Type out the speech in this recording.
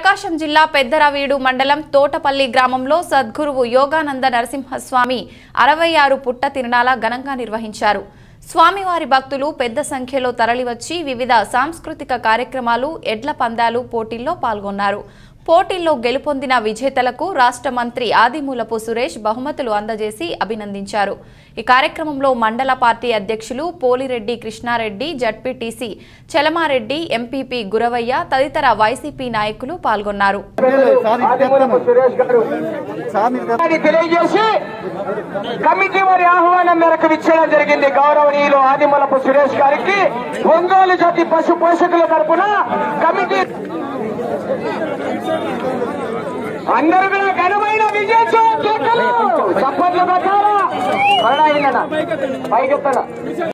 ప్రకాశం జిల్లా పెద్దరవీడు మండలం తోటపల్లి గ్రామంలో సద్గురువు యోగానంద నరసింహస్వామి అరవై ఆరు పుట్ట తిరునాల ఘనంగా నిర్వహించారు స్వామివారి భక్తులు పెద్ద సంఖ్యలో తరలివచ్చి వివిధ సాంస్కృతిక కార్యక్రమాలు ఎడ్ల పందాలు పోటీల్లో పాల్గొన్నారు పోటీల్లో గెలుపొందిన విజేతలకు రాష్ట్ర మంత్రి ఆదిమూలపు సురేష్ బహుమతులు అందజేసి అభినందించారు ఈ కార్యక్రమంలో మండల పార్టీ అధ్యక్షులు పోలిరెడ్డి కృష్ణారెడ్డి జడ్పీటీసీ చలమారెడ్డి ఎంపీపీ గురవయ్య తదితర వైసీపీ నాయకులు పాల్గొన్నారు ఆదిమూలపు సురేష్ గారు అని తెలియజేసి కమిటీ వారి ఆహ్వానం మేరకు విచ్చేయడం జరిగింది గౌరవనీయులు ఆదిమూలపు సురేష్ గారికి ఒంగోలు జాతి పశు పోషకుల తరపున కమిటీ అందరూ కూడా ఘనమైన విజయోత్సవం కేకలు చప్పట్లు కొట్టారా పైకెత్తనా